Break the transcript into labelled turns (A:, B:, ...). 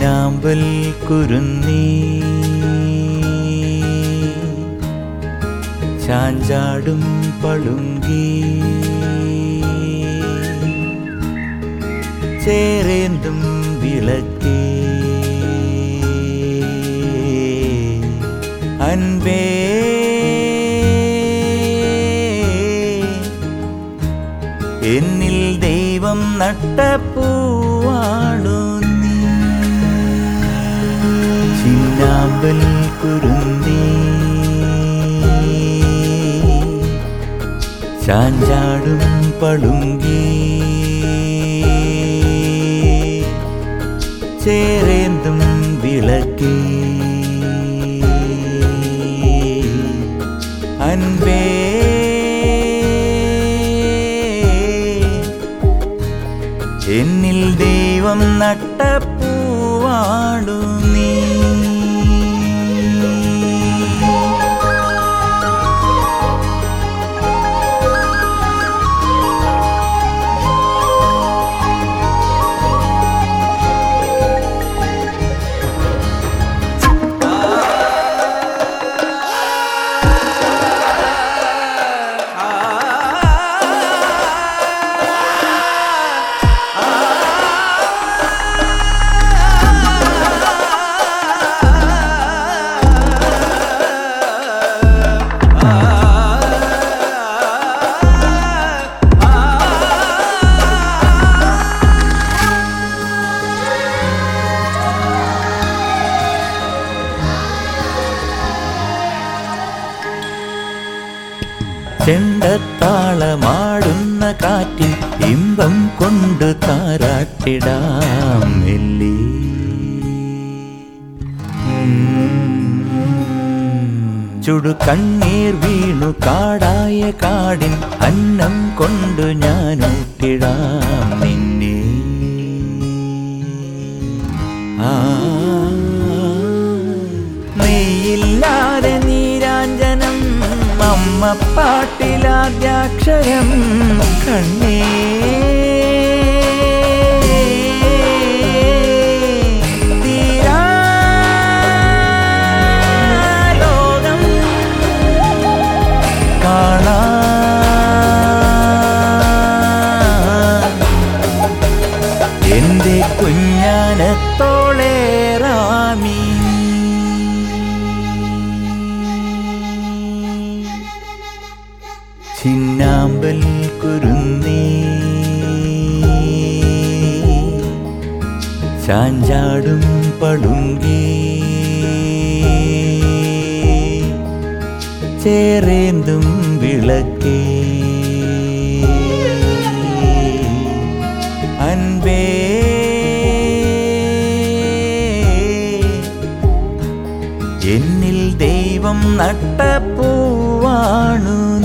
A: ചിന്നാമ്പൽ കുരുന്നീ ചാഞ്ചാടും പളുങ്കി ചേരേന്തും വിളക്കേ അൻപേ എന്നിൽ ദൈവം നട്ട പൂവാണു നീ ചിന്നാമ്പൽ കുരുന്തി ചാഞ്ചാടും പളുങ്കി ചേരേന്തും വിളക്കേ അൻപേ എന്നിൽ ദൈവം നട്ട പൂവാടു നീ ചെണ്ടത്താളമാടുന്ന കാറ്റിൽ ഇമ്പം കൊണ്ട് താരാട്ടിടാം മെല്ലി ചുടു കണ്ണീർ വീണു കാടായ കാടിൻ അന്നം കൊണ്ടു ഞാൻ ഊട്ടിടാം നിന്നെ ആ നീയില്ലാതെ നീരാഞ്ജനം അമ്മ പാട്ടിലാദ്യാക്ഷരം കണ്ണേ തീരാ ലോകം കാണാൻ എന്റെ കുഞ്ഞാനത്തോളേറാമീ ചിന്നാമ്പൽ കുരുന്നീ ചാഞ്ചാടും പളുങ്കി ചേരേന്തും വിളക്കേ അൻപേ എന്നിൽ ദൈവം നട്ട പൂവാണു